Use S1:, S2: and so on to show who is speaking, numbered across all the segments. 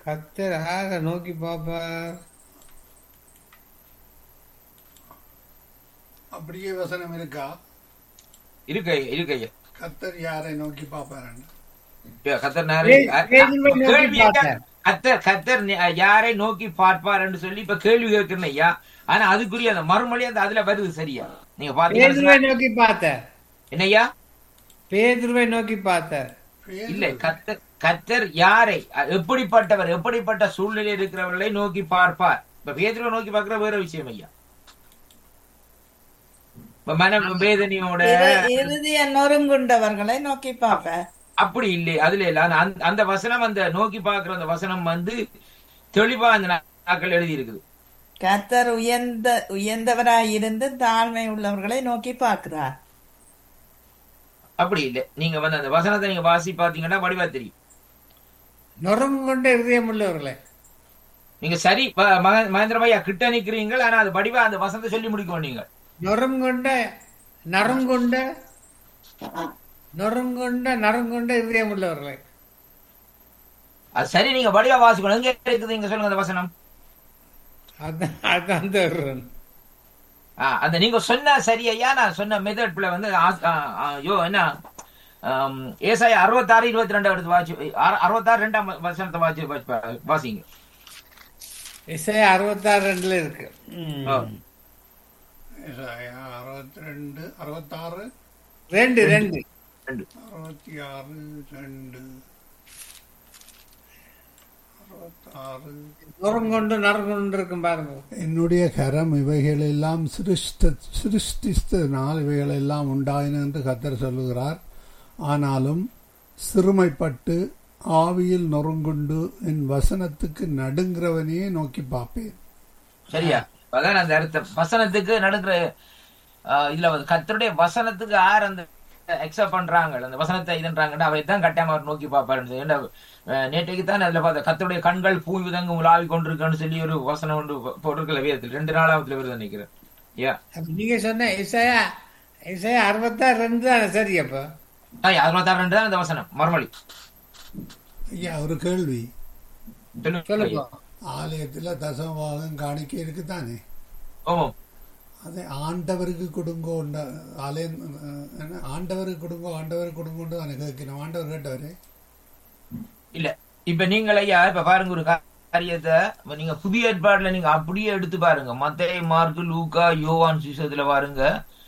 S1: கத்தர் ஆக நோக்கி பாப்பார்
S2: அப்படியே வசனம் இருக்கா
S3: இருக்கு ஐயா இருக்கு ஐயா
S2: கத்தர் யாரை நோக்கி பார்ப்பாருன்னு
S3: இப்ப கத்தர் நேரம்
S1: பே- பேதுருவை நோக்கி
S3: கேள்வி கேட்க-
S1: பார்த்தார்.
S3: கத்தர் கத்தர் நி- யாரை நோக்கி பார்ப்பார் என்று சொல்லி இப்ப கேள்வி கேட்கிறேன் ஐயா ஆனா அதுக்குரிய அந்த மறுமொழி அந்த அதுல வருது சரியா நீங்க
S1: பேதுருவை
S3: பாத்தீங்கன்னா
S1: நோக்கி பார்த்தார்
S3: என்னய்யா
S1: பேதுருவை நோக்கி பார்த்தார்
S3: இல்ல கத்தர் கத்தர் யாரை அ- எப்படிப்பட்டவர் எப்படிப்பட்ட சூழ்நிலை இருக்கிறவர்களை நோக்கி பார்ப்பார் இப்ப பேதுருவை நோக்கி பார்க்கிற வேற விஷயம் ஐயா இப்ப மன வேதனையோட
S4: இறு- இறுதிய நொறுங்குண்டவர்களை நோக்கி பார்ப்ப
S3: அப்படி இல்லை அதுல இல்ல ஆனா அந்த- அந்த வசனம் அந்த நோக்கி பார்க்கிற அந்த வசனம் வந்து தெளிவா அந்த நாட்கள் எழுதி இருக்குது
S4: கர்த்தர் உயர்ந்த உயர்ந்தவராய் இருந்து தாழ்மை உள்ளவர்களை நோக்கி பார்க்கிறார்
S3: அப்படி இல்லை நீங்க வந்து அந்த வசனத்தை நீங்க வாசி பாத்தீங்கன்னா வடிவா தெரியும்
S1: நொறுங்குண்ட இருதயம் உள்ளவர்களே
S3: நீங்க சரி ம- மக- மகேந்திரமையா கிட்ட நிக்கிறீங்க ஆனா அது வடிவா அந்த வசனத்தை சொல்லி முடிக்கணும் நீங்க
S1: நொறுங்குண்ட நறுங்குண்ட நொறுங்குண்ட நறுங்குண்ட இருதயம் உள்ளவர்களே
S3: அது சரி நீங்க வடிவா வாசிக்கணும் எங்க இருக்குது நீங்க சொல்லுங்க அந்த வசனம்
S1: அதான் அதான் தேடுறேன்
S3: ஆ, அந்த நீங்க சொன்ன சரி ஐயா நான் சொன்ன மெத்தட்ல வந்து ஆ- ஆ, ஆ, யோ என்ன ஆம், ஏசாயா அறுபத்தாறு இருபத்தி ரெண்டு எடுத்து வாசி அறு- அறுபத்தாறு ரெண்டாம் வசனத்தை வாசி வாசி- வாசிங்க
S1: இசை அறுபத்தாறு ரெண்டுல இருக்கு ம்.
S3: ஆ.
S2: ஏசாயா அறுபத்தி ரெண்டு அறுபத்தாறு
S1: ரெண்டு ரெண்டு
S3: ரெண்டு
S2: அறுபத்தி ஆறு ரெண்டு அறுபத்தாறு
S1: நொறுங்குண்டு நறுங்குண்டு இருக்கும் பாருங்க
S2: என்னுடைய கரம் இவைகளெல்லாம் சிருஷ்ட சிருஷ்டித்தனால் இவைகளெல்லாம் உண்டாயின என்று கத்தர் சொல்லுகிறார் ஆனாலும் சிறுமைப்பட்டு ஆவியில் நொறுங்குண்டு என் வசனத்துக்கு நடுங்கிறவனையே நோக்கி பார்ப்பேன்
S3: சரியா அதான் அந்த அர்த்தம் வசனத்துக்கு நடக்கிற ஆஹ், இதுல வந்து கத்தருடைய வசனத்துக்கு யார் அந்த அக்செப்ட் பண்றாங்க அந்த வசனத்தை இதுன்றாங்கன்னா அவை தான் கட்டாயமா அவர் நோக்கி பார்ப்பாரு ஏன்னா அஹ், நேற்றைக்கு தான் அதுல பார்த்த கத்தருடைய கண்கள் பூ விதங்கு உலாவி கொண்டிருக்கான்னு சொல்லி ஒரு வசனம் ஒன்று போட்டிருக்கல வேதத்தில் ரெண்டு நாளாவதுல வருது நினைக்கிறேன் ஏ
S1: அப்ப நீங்க சொன்ன இசையா இசையா அறுபத்தாறு ரெண்டு தானே சரி அப்ப
S3: அறுபத்தாறு ரெண்டு தான் அந்த வசனம் மறுமொழி
S2: ஐயா ஒரு கேள்வி
S3: சொல்லுங்க
S1: சொல்லுங்க
S2: ஆலயத்துல தசமபாகம் காணிக்க இருக்குதானே
S3: ஓமம்
S2: அதை ஆண்டவருக்கு கொடுங்கோ ஆலயம் அஹ், என்ன ஆண்டவருக்கு கொடுங்கோ ஆண்டவருக்கு கொடுங்கோன்னு தானே கேட்கணும் ஆண்டவர் கேட்டவரே
S3: இல்ல இப்ப நீங்கள் ஐயா இப்ப பாருங்க ஒரு காரியத்தை இப்ப நீங்க புதிய ஏற்பாடுல நீங்க அப்படியே எடுத்து பாருங்க மத்தேயு மார்க்கு லூக்கா யோவான் சுவிசேஷத்துல பாருங்க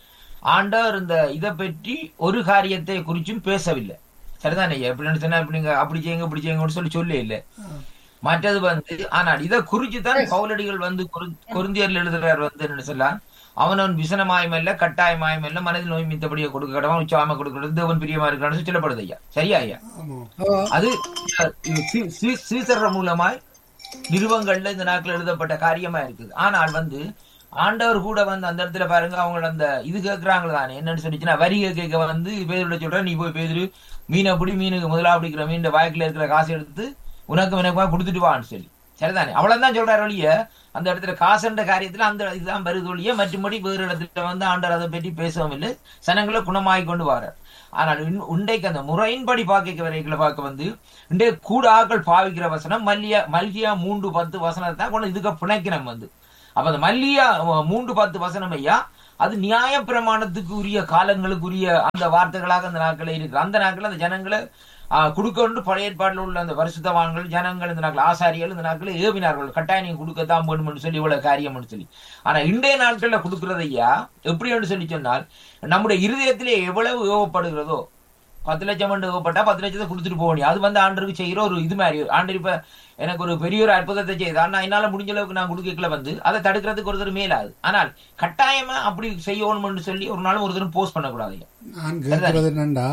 S3: ஆண்டவர் இந்த இதை பற்றி ஒரு காரியத்தை குறிச்சும் பேசவில்லை சரிதானே ஐயா எப்படின்னு சொன்னா இப்ப நீங்க அப்படி செய்யுங்க இப்படி செய்யுங்கன்னு சொல்லி சொல்ல இல்லை மற்றது வந்து ஆனால் இதை குறிச்சு தான் பவுலடிகள் வந்து கொரு- கொரிந்தியர்ல எழுதுறார் வந்து என்ன சொல்லலாம் அவனவன் விசனமாயமல்ல கட்டாயமாயமல்ல மனதில் நோய் மித்தபடியே கொடுக்க கடவன் உச்சாம கொடுக்கிறது தேவன் பிரியமா இருக்கான்னு சொல்லி சொல்லப்படுது ஐயா சரியா ஐயா
S2: ஆமா
S1: ஓ
S3: அது சீ- சீ- சீசர் மூலமாய் நிறுவங்கள்ல இந்த நாட்கள் எழுதப்பட்ட காரியமா இருக்குது ஆனால் வந்து ஆண்டவர் கூட வந்து அந்த இடத்துல பாருங்க அவங்க அந்த இது கேட்கறாங்க தானே என்னன்னு சொல்லிச்சுன்னா வரி கேட்க வந்து பேதரோட சொல்ற நீ போய் பேதுரு மீனை பிடி மீனுக்கு முதலா பிடிக்கிற மீன் வாய்க்குல இருக்கிற காசு எடுத்து உனக்கு எனக்குமா கொடுத்துட்டு வான்னு சொல்லி சரிதானே அவ்வளவுதான் சொல்றாரு ஒழிய அந்த இடத்துல காசுன்ற காரியத்துல அந்த இதுதான் வருது ஒழிய மற்றபடி வேறு இடத்துல வந்து ஆண்டவர் அதை பற்றி பேசவும் இல்லை சனங்களை குணமாகி கொண்டு வாரார் ஆனால் இன்- இன்றைக்கு அந்த முறையின்படி பார்க்க வரைகளை பார்க்க வந்து இன்றைய கூட ஆக்கள் பாவிக்கிற வசனம் மல்லியா மல்கியா மூன்று பத்து வசனத்தை தான் கொண்டு இதுக்கு பிணைக்கணும் வந்து அப்ப அந்த மல்லியா அஹ், மூன்று பத்து வசனம் ஐயா அது நியாய பிரமாணத்துக்கு உரிய காலங்களுக்கு உரிய அந்த வார்த்தைகளாக அந்த நாட்களே இருக்கு அந்த நாட்கள் அந்த ஜனங்களை ஆஹ், கொடுக்கொண்டு பழைய ஏற்பாட்டில் உள்ள அந்த வருஷத்தவான்கள் ஜனங்கள் இந்த நாட்கள் ஆசாரிகள் இந்த நாட்களில் ஏவினார்கள் கட்டாயம் நீங்க கொடுக்கத்தான் வேணும்னு சொல்லி இவ்வளவு காரியம்னு சொல்லி ஆனா இன்றைய நாட்கள்ல கொடுக்கிறது ஐயா எப்படி சொல்லி சொன்னால் நம்முடைய இருதயத்திலே எவ்வளவு ஏவப்படுகிறதோ பத்து லட்சம் ஆண்டு ஏவப்பட்டா பத்து லட்சத்தை கொடுத்துட்டு போகணும் அது வந்து ஆண்டருக்கு செய்யற ஒரு இது மாதிரி ஆண்டு இப்ப எனக்கு ஒரு பெரிய ஒரு அற்புதத்தை செய்யுது ஆனா என்னால முடிஞ்ச அளவுக்கு நான் கொடுக்கல வந்து அதை தடுக்கிறதுக்கு ஒருத்தர் மேலாது ஆனால் கட்டாயமா அப்படி செய்யணும்னு சொல்லி ஒரு நாளும் ஒருத்தரும் போஸ்ட் பண்ணக்கூடாது ஐயா.
S2: நான் கேட்கறது என்னண்டா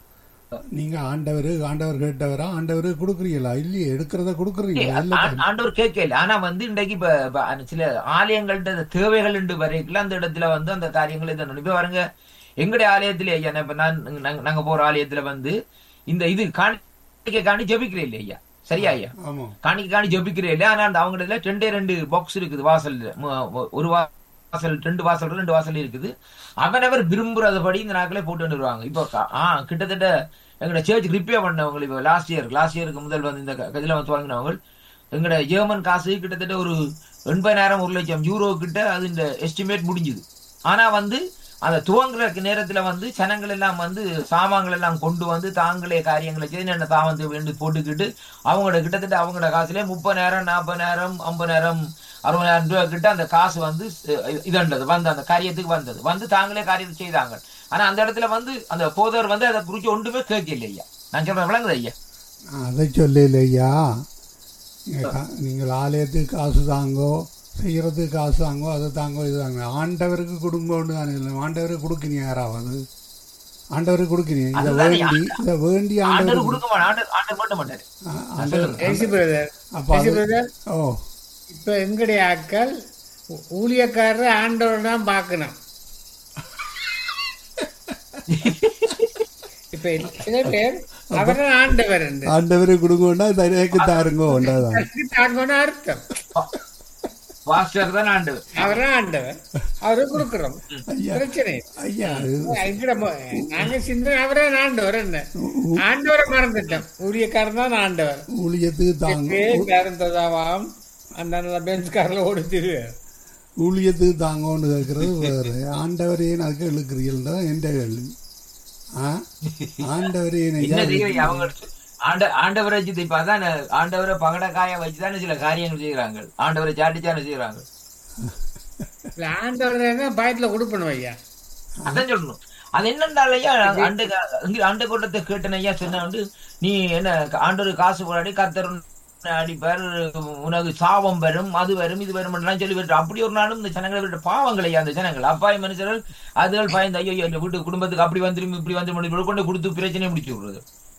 S2: நீங்க ஆண்டவர் ஆண்டவர் கேட்டவரா ஆண்டவர் கொடுக்குறீங்களா இல்லையே எடுக்கிறத கொடுக்குறீங்களா இல்ல
S3: ஆ- ஆண்டவர் கேட்கல ஆனா வந்து இன்றைக்கு இப்ப இப்ப அந்த சில ஆலயங்கள்ட்ட அந்த தேவைகள் உண்டு வரைக்கும் அந்த இடத்துல வந்து அந்த காரியங்களை இதன் இப்ப பாருங்க எங்களுடைய ஆலயத்திலே ஐயா நான் இப்ப நான் நாங்க- நாங்க போற ஆலயத்துல வந்து இந்த இது காணிக்க காணி ஜபிக்கிறேன் இல்லையா ஐயா சரியா ஐயா
S2: ஆமா
S3: காணிக்க காணி ஜபிக்கிறேன் இல்லையா ஆனா அந்த அவங்க இதுல ரெண்டே ரெண்டு பாக்ஸ் இருக்குது வாசல்ல மு- ஒரு வாசல் ரெண்டு வாசல் ரெண்டு வாசல் இருக்குது அவனவர் விரும்புறதுபடி இந்த நாட்களே போட்டு வந்துருவாங்க இப்போ க- ஆ கிட்டத்தட்ட எங்களோட சேர்ச் ரிப்பேர் பண்ணவங்க இப்போ லாஸ்ட் இயர் லாஸ்ட் இயருக்கு முதல் வந்து இந்த க- இதுல வந்து வாங்கினவங்க எங்கட ஜெர்மன் காசு கிட்டத்தட்ட ஒரு எண்பதாயிரம் ஒரு லட்சம் யூரோ கிட்ட அது இந்த எஸ்டிமேட் முடிஞ்சுது ஆனா வந்து அந்த துவங்குற நேரத்துல வந்து ஜனங்கள் எல்லாம் வந்து சாமான்கள் எல்லாம் கொண்டு வந்து தாங்களே காரியங்களை செய்து என்ன தாமந்து வேண்டு போட்டுக்கிட்டு அவங்களோட கிட்டத்தட்ட அவங்களோட காசுல முப்பதாயிரம் நாற்பதாயிரம் ஐம்பதாயிரம் அறுபதாயிரம் ரூபாய் கிட்ட அந்த காசு வந்து அஹ், இதண்டது வந்து அந்த காரியத்துக்கு வந்தது வந்து தாங்களே காரியத்தை செய்தாங்க ஆனா அந்த இடத்துல வந்து அந்த போதவர் வந்து அதை குறிச்சு ஒன்றுமே கேட்கல ஐயா நான் சொல்றேன் விளங்குது ஐயா
S2: அதை சொல்லல ஐயா நீங்க கா- நீங்கள் ஆலயத்துக்கு காசு தாங்கோ செய்யறதுக்கு காசு தாங்கோ அதை தாங்கோ இது தாங்க ஆண்டவருக்கு கொடுங்கோன்னு தானே இல்லை ஆண்டவருக்கு கொடுக்கினீங்க யாராவது ஆண்டவருக்கு கொடுக்கினீங்க இதை
S3: அதுதான்
S2: வேண்டி இதை வேண்டி
S3: ஆண்டவர்
S2: ஆண்டவருக்கு
S3: கொடுக்க மாட்டார் ஆண்டர் ஆண்டர் மட்டும் மாட்டாரு
S2: ஆ- ஆண்டவர்
S1: ஏசி பிரதர்
S2: அப்போ
S1: ஏசி
S2: அது
S1: பிரதர்
S2: ஓ
S1: இப்ப எங்களுடைய ஆட்கள் ஊ- ஊழியக்காரர் ஆண்டவர் தான் பார்க்கணும் இப்ப சில பேர் அவர்தான் ஆண்டவர் என்று
S2: ஆண்டவருக்கு கொடுங்கோண்டா தனியாக்கு தாருங்கோ ஒன்றாதான்
S1: அதுக்கு தாங்கன்னு அர்த்தம்
S3: பாஸ்டர் தான் ஆண்டவர்
S1: அவர்தான் ஆண்டவர் அவரு கொடுக்கிறோம்
S2: ஐயா
S1: பிரச்சனை இல்லை.
S2: ஐயா இது
S1: எங்கட மொ- நாங்க சிந்தனை அவரே ஆண்டவர் என்ன ஆண்டவரை மறந்துட்டோம் ஊழியக்காரன் தான் ஆண்டவர்
S2: ஊழியத்துக்கு தாங்க
S1: இருந்ததாவாம் அந்த நல்ல பெஞ்ச் கார்ல ஓடித்திரு
S2: ஊழியத்துக்கு தாங்கோன்னு கேட்கறது வேறு ஆண்டவரே அதுக்கு இழுக்கிறீர்கள் தான் எந்த கேள்வி ஆ ஆண்டவரே
S3: என்ன
S2: ஐயா
S3: செய்யறீங்க அவங்க ஆண்ட ஆண்டவரை வச்சு இப்ப அதான் ஆண்டவரை பகடக்காய வச்சுதானே சில காரியங்கள் செய்யறாங்க ஆண்டவரை சாட்டிச்சானே செய்யறாங்க
S1: இல்ல ஆண்டவர் தான் பயத்துல கொடுப்பணும் ஐயா
S3: அதான் சொல்லணும் அது என்னண்டால ஐயா அண்ட இங்க அண்ட கூட்டத்தை கேட்டன ஐயா சொன்ன வந்து நீ என்ன ஆண்டவர் காசு போராடி கர்த்தர் உன்னை அடிப்பார் உனக்கு சாபம் வரும் அது வரும் இது வரும் எல்லாம் சொல்லி விட்டு அப்படி ஒரு நாளும் இந்த ஜனங்களை விட்டு பாவங்கள் ஐயா அந்த ஜனங்கள் அப்பாய் மனுஷர்கள் அதுகள் பயந்து ஐயோ இந்த வீட்டு குடும்பத்துக்கு அப்படி வந்துரும் இப்படி வந்துரும் கொண்டு கொடுத்து பிரச்சனையை முடிச்சு விடுறது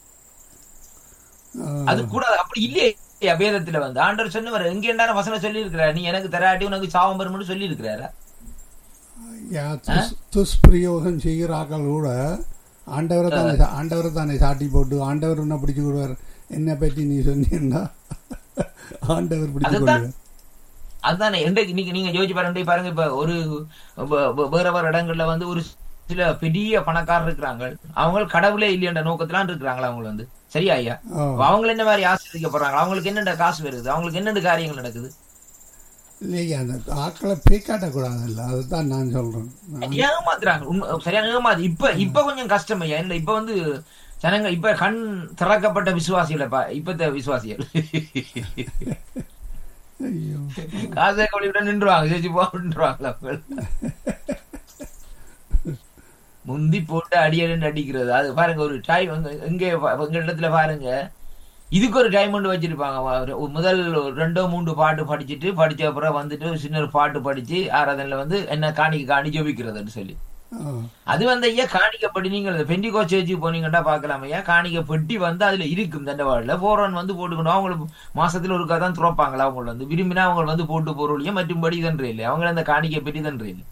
S3: அது கூட அப்படி இல்லையே வேதத்துல வந்து ஆண்டவர் சொன்னவர் எங்க என்ன வசனம் சொல்லி இருக்கிறார் நீ எனக்கு தராட்டி உனக்கு சாபம் வரும்னு சொல்லி இருக்கிறாரா
S2: யா துஸ் துஷ்பிரயோகம் செய்கிற ஆக்கள் கூட ஆண்டவரை தானே ஆண்டவரை தானே சாட்டி போட்டு ஆண்டவர் என்ன பிடிச்சு கொடுவார் என்னை பற்றி நீ சொன்னீங்கன்னா ஆண்டவர் பிடிச்சு
S3: அதுதான்.
S2: கொள்வார்
S3: அதுதானே இன்றைக்கு நீங்க நீங்க யோசிச்சு பாருங்க இன்றைக்கு பாருங்க இப்ப ஒரு வ- வ- வேற வேற இடங்கள்ல வந்து ஒரு சில பெரிய பணக்காரர் இருக்கிறாங்க அவங்க கடவுளே இல்லையன்ற நோக்கத்திலாம் இருக்கிறாங்களா அவங்க வந்து சரியா ஐயா
S2: ஓ
S3: அவங்க என்ன மாதிரி ஆசிரியப்படுறாங்க அவங்களுக்கு என்னென்ன காசு வருது அவங்களுக்கு என்னென்ன காரியங்கள் நடக்குது
S2: இல்லையா அந்த ஆக்களை பேக்காட்டக்கூடாதுல்ல அதுதான் நான் சொல்றேன் நான்
S3: ஏமாத்துறாங்க உண்மை சரியான ஏமாத்து இப்ப இப்ப கொஞ்சம் கஷ்டம் ஐயா இல்ல இப்ப வந்து ஜனங்க இப்ப கண் திறக்கப்பட்ட விசுவாசிகள் இப்பத்த விசுவாசிகள்
S2: ஐயோ
S3: காசை கவலையோட நின்றுவாங்க சேச்சி போன்றுவாங்களா முந்தி போட்டு அடியடின்னு அடிக்கிறது அது பாருங்க ஒரு டைம் எங்க எங்க இடத்துல பாருங்க இதுக்கு ஒரு டைம் ஒன்று வச்சிருப்பாங்க ஒரு- ஒரு முதல் ஒரு ரெண்டோ மூன்று பாட்டு படிச்சுட்டு படிச்ச அப்புறம் வந்துட்டு ஒரு சின்ன ஒரு பாட்டு படிச்சு ஆராதனையில வந்து என்ன காணிக்க காணி ஜோபிக்கிறதுன்னு சொல்லி
S2: ஆ
S3: அது வந்து ஐயா காணிக்கப்படி நீங்கள் பெண்டிகோ சேர்ச்சி போனீங்கன்னா பார்க்கலாம் ஐயா காணிக்க பெட்டி வந்து அதுல இருக்கும் தண்டவாளல போறவன் வந்து போட்டுக்கணும் அவங்களுக்கு மாசத்துல ஒருக்கா தான் துறப்பாங்களா அவங்க வந்து விரும்பினா அவங்க வந்து போட்டு பொருளையும் மற்றும்படி இதன்றே இல்லை அவங்க அந்த காணிக்க பெட்டி தன்றே இல்லை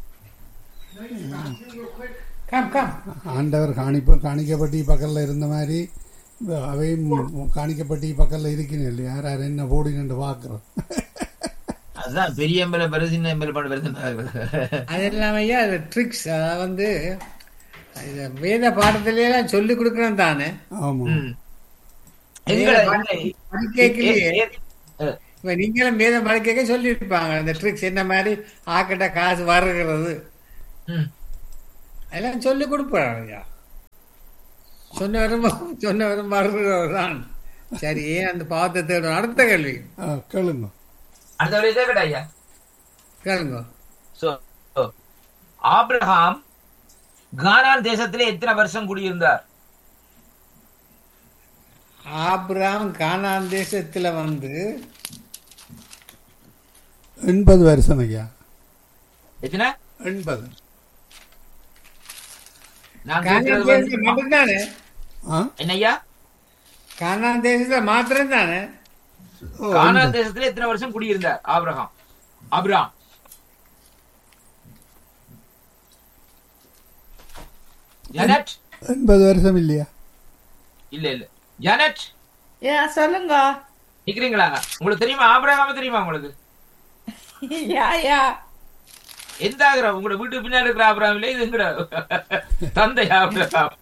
S1: கம் கம்
S2: ஆண்டவர் காணிப்ப காணிக்கப்பட்டி பக்கத்தில் இருந்த மாதிரி அவையும் காணிக்கப்பட்டி பக்கத்தில் இருக்கணும் இல்லையா யார் யார் என்ன போடுங்கன்னு பார்க்குறோம்
S3: அதுதான் பெரிய எம்பல பெரு சின்ன எம்பல பண்ண பெருசு
S1: அது இல்லாம ஐயா அது ட்ரிக்ஸ் அதாவது வந்து இது வேத பாடத்திலே எல்லாம் சொல்லி கொடுக்கணும் தானே
S2: ஆமாம்
S3: எங்களை
S1: படிக்கையிலேயே
S3: அஹ்,
S1: இப்ப நீங்களும் வேதம் படிக்க சொல்லியிருப்பாங்க இந்த ட்ரிக்ஸ் என்ன மாதிரி ஆக்கிட்ட காசு வருகிறது
S3: ம்.
S1: எல்லாம் சொல்லி கொடுப்பாங்க ஐயா சொன்னவரும் சொன்னவரும் வருகிறவர் தான் சரி ஏன் அந்த பாவத்தை தேடும் அடுத்த கேள்வி
S2: ஆ, கேளுங்க
S3: அடுத்த வழி கேட்டா ஐயா
S1: கேளுங்க
S3: So, ஆபிரகாம் கானான் தேசத்திலே எத்தனை வருஷம் குடியிருந்தார்
S1: ஆபிராம் கானான் தேசத்துல வந்து
S2: எண்பது வருஷம் ஐயா
S3: எத்தனை
S2: எண்பது
S3: நான்
S1: கானான்
S3: கேட்கிறது வந்து-
S1: தேசத்துல மட்டும்தானே
S2: ஆ
S3: என்ன ஐயா
S1: கானான் தேசத்துல மாத்திரம் தானே
S2: ஓ,
S3: கானான் தேசத்துல எத்தனை வருஷம் குடியிருந்தார் ஆபிரகாம் ஆபிரகாம் ஜனட்
S2: எண்பது வருஷம் இல்லையா
S3: இல்ல இல்ல ஜனட்
S4: ஏ சொல்லுங்க
S3: நிக்கிறீங்களா உங்களுக்கு தெரியுமா ஆபிரகாம தெரியுமா உங்களுக்கு
S4: யா யா
S3: எந்த ஆகிரம் உங்களோட வீட்டு பின்னாடி இருக்கிற ஆபிரகாம் இல்ல இது எங்கட தந்தை ஆபிரகாம்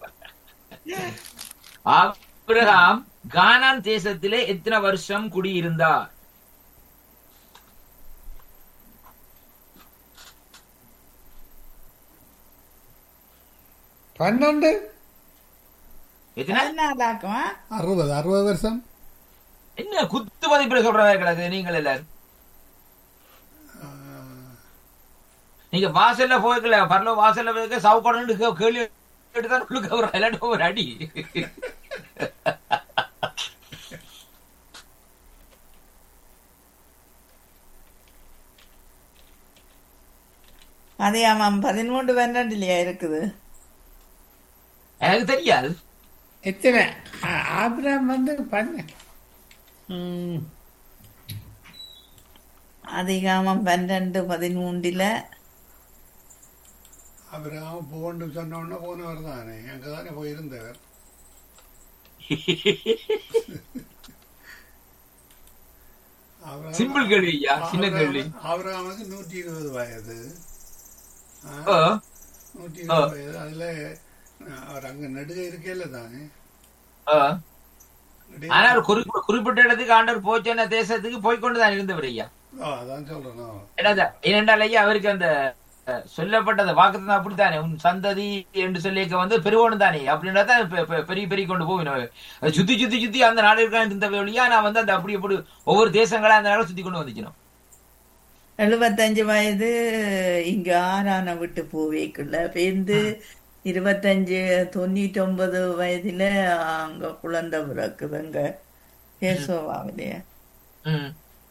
S3: ஆபிரகாம் கானான் தேசத்திலே எத்தனை வருஷம் குடியிருந்தார்
S1: பன்னெண்டு
S3: எத்தனை
S4: பதினாலாக்குமா
S2: அறுபது அறுபது வருஷம்
S3: என்ன குத்து மதிப்பில் சொல்றதா கிடக்கு நீங்கள் எல்லாரும் நீங்க வாசல்ல போய்க்கல பரல வாசல்ல போய்க்க சவுக்கடன்னு கேள்வி கேட்டுதான் உள்ளுக்கு ஒரு இல்லாட்டி ஒரு அடி
S4: அதே ஆமாம் பதிமூன்று பன்னெண்டுலயா இருக்குது
S3: எனக்கு தெரியாது
S1: எத்தனை ஆ- ஆபிரகாம் வந்து பண்ண ம்,
S4: அதிகாமம் பன்னெண்டு பதிமூன்றுல
S2: அப்புறம் போன்னு சொன்ன உடனே போனவர் தானே அங்கே தானே போயிருந்தவர்
S3: சிம்பிள் கேள்வி ஐயா சின்ன கேள்வி
S2: அவராமக்கு நூற்றி இருபது வயது ஆ,
S3: ஓ,
S2: நூற்றி இருபது வயது அதுல அவர் அங்க நடுக இருக்கேல தானே
S3: ஓ.
S2: நடுக-
S3: ஆனா ஒரு குறிப்பிட்ட குறிப்பிட்ட இடத்துக்கு ஆண்டவர் போச்சென்ன தேசத்துக்கு போய்க்கொண்டுதான் இருந்தவர் ஐயா
S2: ஆ, அதான் சொல்றேன்
S3: ஏன்னா ஏனென்றால் ஐயா அவருக்கு அந்த அஹ், சொல்லப்பட்டது வாக்குத்தான் அப்படித்தானே உன் சந்ததி என்று சொல்லிக்க வந்து பெருவோன்னு தானே அப்படின்றத பெ- பெ- பெரிய பெரிய கொண்டு போகணும் அது சுத்தி சுத்தி சுத்தி அந்த நாடு இருந்த வழியா நான் வந்து அந்த அப்படி அப்படி ஒவ்வொரு தேசங்களா அந்த நாடு சுத்தி கொண்டு வந்துக்கணும்
S4: எழுபத்தஞ்சு வயது இங்க ஆறான விட்டு போவேக்குள்ள பேருந்து இருபத்தஞ்சு தொண்ணூத்தி ஒன்பது வயதுல அங்க குழந்தை பிறக்குது அங்க கேசோவாவிலேயே
S3: ம்.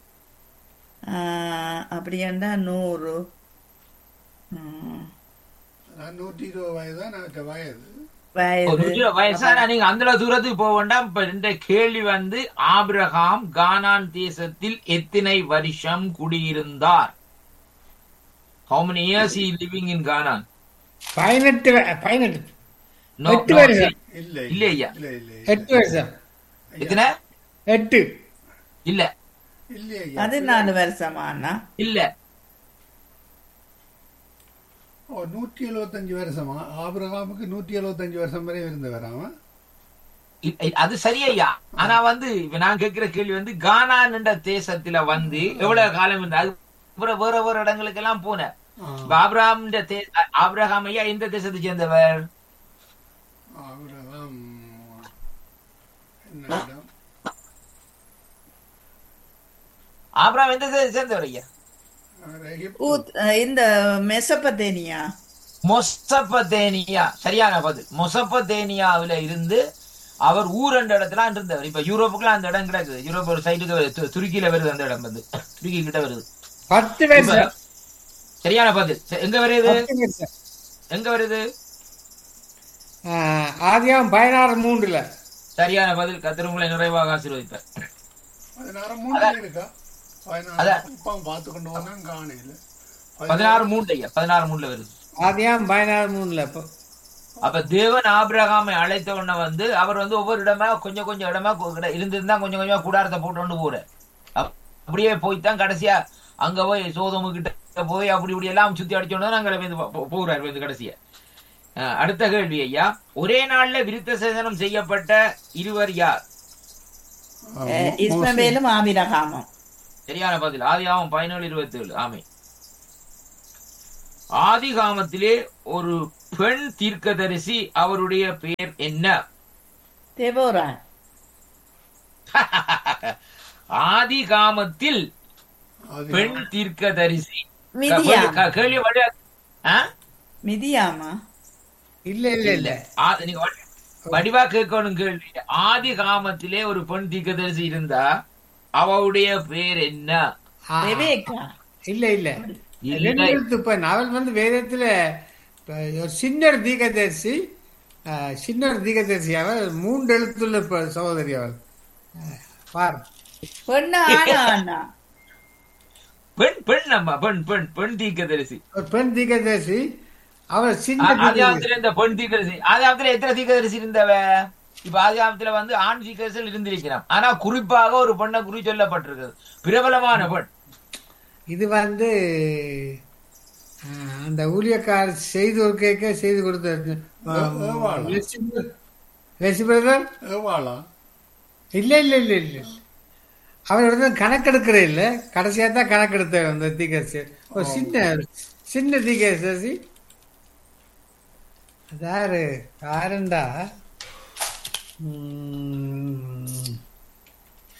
S4: ஆஹ் அப்படியாண்டா நூறு உம்,
S2: நான் நூற்றி இருபது வயது தான் நான் வயது
S3: ஒரு
S4: வயது
S3: நூற்றி வயசான நீங்க அந்த தூரத்துக்கு போக வேண்டாம் இப்ப இந்த கேள்வி வந்து ஆபிரகாம் கானான் தேசத்தில் எத்தனை வருஷம் குடியிருந்தார் how many years he living in Canaan
S1: பதினெட்டு வ- பதினெட்டு
S3: No,
S1: எட்டு
S3: no,
S1: வருஷம்.
S2: இல்ல
S3: இல்ல ஐயா.
S2: இல்ல இல்ல
S1: எட்டு வருஷம்
S3: எத்தனை
S1: எட்டு
S3: இல்ல
S2: இல்ல ஐயா
S4: பதினாலு வருஷமாண்ணா
S3: இல்ல
S2: ஓ நூற்றி எழுபத்தஞ்சு வருஷமா ஆபிரகாமுக்கு நூற்றி எழுபத்தஞ்சு வருஷம் வரை இருந்தவர் அவன்
S3: இ- இ- அது சரியையா ஆனா வந்து இப்ப நான் கேட்கிற கேள்வி வந்து கானான் என்ற தேசத்துல வந்து எவ்வளவு காலம் இருந்தது அது அப்புறம் வேற வேற இடங்களுக்கு எல்லாம் போனேன்
S2: ஆ,
S3: இப்ப ஆபிரகாம் ஆபிரகாம் ஐயா எந்த தேசத்தை சேர்ந்தவர்
S2: ஆபிரகாம் என்ன இடம்?
S3: ஆபிரகாம் எந்த தேசத்தை சேர்ந்தவர் ஐயா
S2: அவர் எகிப்து.
S4: ஊத்- இந்த மெசப்பத்தேனியா
S3: மொசப்பதேனியா சரியான பதில் மொசப்பதேனியாவில இருந்து அவர் ஊர் என்ற இடத்துல இருந்தவர் இப்ப யூரோப்புக்குலாம் அந்த இடம் கிடக்குது யூரோப் ஒரு சைடுக்கு வருது. து- துருக்கியில வருது அந்த இடம் வந்து துருக்கி கிட்ட வருது
S1: பத்து
S3: இப்ப
S1: வருஷம்
S3: சரியான பதில் சரி, எங்க வருது
S1: பத்து வருஷம்
S3: எங்க வருது
S1: ஆ, ஆதியாகம் பதினாறு மூன்றுல
S3: சரியான பதில் கத்திர உங்களை நிறைவாக ஆசீர்வதிப்பார்
S2: பதினாறு மூணு இருக்கா பதினாறு
S3: அதான்.
S2: இப்ப பார்த்து கொண்டு வந்தான் காணையில்
S3: பதினாறு மூன்று ஐயா பதினாறு மூணுல வருது
S1: ஆதியாகம் பதினாறு மூணுல இப்போ
S3: அப்ப தேவன் ஆபிரகாமை அழைத்த உடனே வந்து அவர் வந்து ஒவ்வொரு இடமா கொஞ்சம் கொஞ்சம் இடமா கு- கிட- இருந்திருந்தா கொஞ்சம் கொஞ்சமா கூடாரத்தை போட்டு கொண்டு போறார் அப்- அப்படியே போய்த்தான் கடைசியா அங்க போய் சோதமு கிட்ட போய் அப்படி இப்படி எல்லாம் சுத்தி அடிச்சோன்னு அங்க வந்து போ- போ- போறாரு வந்து கடைசியா அஹ், அடுத்த கேள்வி ஐயா ஒரே நாள்ல விருத்த சேதனம் செய்யப்பட்ட இருவர் யார்
S4: அஹ், இஸ்மவேலும் ஆபிரகாமும்
S3: சரியான பதில் ஆதியாகம் பதினேழு இருபத்தி ஏழு ஆமை ஆதிகாமத்திலே ஒரு பெண் தீர்க்கதரிசி அவருடைய பெயர் என்ன
S4: தெபோரா
S3: ஆதிகாமத்தில் பெண் தீர்க்கதரிசி
S4: மிதியா
S3: க- கேள்வி வழியா ஆ?
S4: மிதியாமா
S1: இல்ல இல்ல இல்ல
S3: ஆ- நீங்க வடி- வடிவா கேட்கணும் கேள்வி ஆதி காமத்திலே ஒரு பெண் தீர்க்கதரிசி இருந்தா அவளுடைய பேர் என்ன
S1: ஆ,
S4: ரெபேக்கா
S1: இல்ல இல்ல
S3: இல்லை.
S1: ரெண்டு எழுத்து பெண் அவள் வந்து வேதத்துல இப்ப ஒரு சின்ன தீகதரிசி ஆ, சின்ன தீகதரிசி அவள் மூன்று எழுத்துள்ள பெ- சகோதரி அவள் ஆ, பார்
S4: பொண்ணு ஆனா அண்ணா
S3: பெண் பெண் நம்ம பெண் பெண் பெண் தீர்க்கதரிசி
S1: ஒரு பெண் தீகதரிசி அவள் சின்ன
S3: ஆ-
S1: தீர்க்கதரிசி.
S3: ஆதிகாமத்துல இந்த பெண் தீர்க்கதரிசி ஆதிகாமத்துல எத்தனை தீர்க்கதரிசி இருந்தவ இப்ப ஆதிகாமத்துல வந்து ஆண் தீர்க்கதரிசி இருந்திருக்கிறான் ஆனா குறிப்பாக ஒரு பெண்ணை குறி சொல்லப்பட்டிருக்கிறது பிரபலமான பெண்
S1: இது வந்து ஆ, அந்த ஊழியக்கார் செய்து ஒரு கேட்க செய்து கொடுத்த
S2: ஏவாளா?
S1: லட்சுமி பிரதர்
S2: ஏவாளா
S1: இல்ல இல்ல இல்ல இல்ல அவர் வந்து கணக்கெடுக்கிற இல்ல கடைசியா தான் கணக்கெடுத்த அந்த தீகரிசி ஒரு சின்ன சின்ன தீகரிசி அதாரு யாருண்டா ம்,